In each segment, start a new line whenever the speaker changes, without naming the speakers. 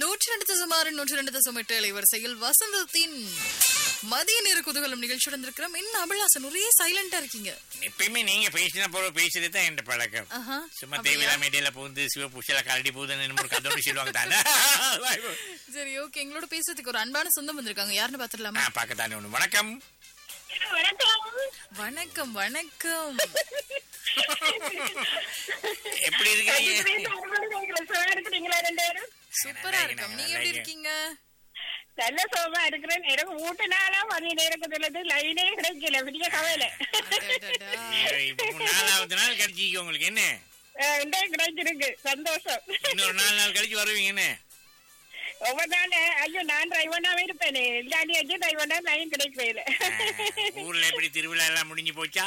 நூற்றி ரெண்டு தசம் ஆறு நூற்றி ரெண்டு தசம் எட்டு அலைவரிசையில் வசந்தத்தின் மதிய நேர குதூகலம் நிகழ்ச்சியுடன் இருக்கிறோம் என்ன அபிலாசன் ஒரே சைலண்டா இருக்கீங்க
எப்பயுமே நீங்க பேசின போற பேசுறது தான் என் பழக்கம்
ஆஹா,
சும்மா
அப்படியா?
தேவையில்லாம இடையில பூந்து சிவ புஷல கரடி பூதுன்னு ஒரு கதோடு சொல்லுவாங்க தானே
சரி ஓகே எங்களோட பேசுறதுக்கு ஒரு அன்பான சொந்தம் வந்திருக்காங்க யாருன்னு பாத்துடலாமா
பார்க்கத்தானே ஒண்ணு வணக்கம்
வணக்கம்
வணக்கம் வணக்கம்
எப்படி இருக்கீங்க
சுகமா இருக்கிறீங்களா ரெண்டு பேரும்
சூப்பரா இருக்கும் நீங்க எப்படி இருக்கீங்க
நல்ல சுகமா இருக்கிறேன் எனக்கு ஊட்டினால மணி நேரத்துல லைனே கிடைக்கல பெரிய கவலை
அடடடா.
இப்ப நாலாவது நாள் கிடைச்சிக்க உங்களுக்கு என்ன
இந்த கிடைச்சிருக்கு சந்தோஷம்
இன்னொரு நாலு நாள் கழிச்சு வருவீங்க என்ன
ஒவ்வொரு நாள் ஐயோ நான் டிரைவனாவே இருப்பேனே இல்லாட்டி வச்சு டிரைவனா லைன் கிடைக்கல
ஊர்ல எப்படி திருவிழா எல்லாம் முடிஞ்சு போச்சா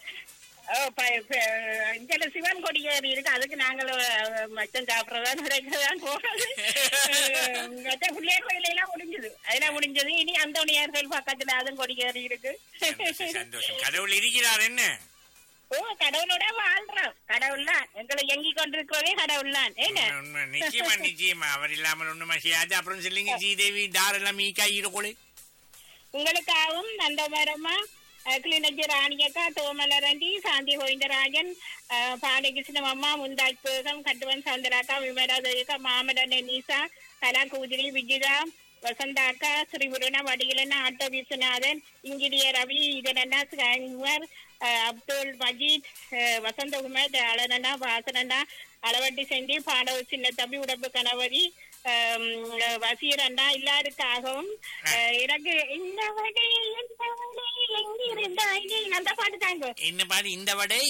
இங்க சிவன் கொடி ஏறி இருக்கு அதுக்கு நாங்களும் மச்சம் சாப்பிடறதா கிடைக்கிறதான் போறது மற்ற பிள்ளையர் கோயில எல்லாம் முடிஞ்சது அதெல்லாம் முடிஞ்சது இனி அந்தோணியார் கோயில் பக்கத்துல அதுவும் கொடி ஏறி இருக்கு
சந்தோஷம், சந்தோஷம் கடவுள் இருக்கிறார் என்ன
ஓ கடவுளோட வாழ்றோம் கடவுள் தான் எங்களை எங்கி கொண்டிருக்கிறதே கடவுள் தான் என்ன
உண்மை, உண்மை. நிச்சயமா நிச்சயமா அவர் இல்லாமல் ஒண்ணுமா செய்யாது அப்புறம் சொல்லுங்க ஸ்ரீதேவி தாரெல்லாம் மீக்கா ஈரக்கோளை
உங்களுக்காகவும் நந்தமரமா கிளிநொச்சி ராணியக்கா தோமலரண்டி சாந்தி கோவிந்தராஜன் அஹ், பாலகிருஷ்ணம் அம்மா முந்தாஜ் பேகம் கட்டுவன் சவுந்தராக்கா விமலாதேவிக்கா மாமலன் நீசா கலா கூஜினி விஜிதா வசந்தாக்கா ஸ்ரீபுரண வடிகளன் ஆட்டோ விஸ்வநாதன் இங்கிரிய ரவி இதனண்ணா ஸ்கேன்வர் அப்துல் மஜீத் அஹ், வசந்தகுமார் அழனண்ணா வாசனண்ணா அளவட்டி செஞ்சி பாடவ சின்ன தம்பி உடம்பு கணவரி ஆம், வசீர் அண்ணா எல்லாருக்காகவும் அஹ், எனக்கு இந்த வடை இந்த வடை எங்கிருந்தாய் நீ? அந்த பாட்டு தாங்க
என்ன பாரு இந்த வடை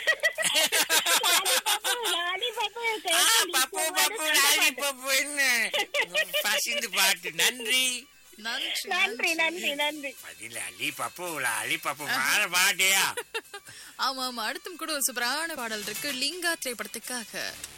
லாலிபப்பு,
ஆ,
தேடி
பப்பு
போவாரு,
பப்பு
அந்த
லாலி
பாட்டு.
பப்பு என்ன பசிந்து பாட்டு நன்றி
நன்றி
நன்றி நன்றி நன்றி
பதில் அலி பப்பு லாலி பப்பு மாற பாட்டியா
ஆமா ஆமா அடுத்தும் கூட ஒரு சூப்பரான பாடல் இருக்கு லிங்கா திரைப்படத்துக்காக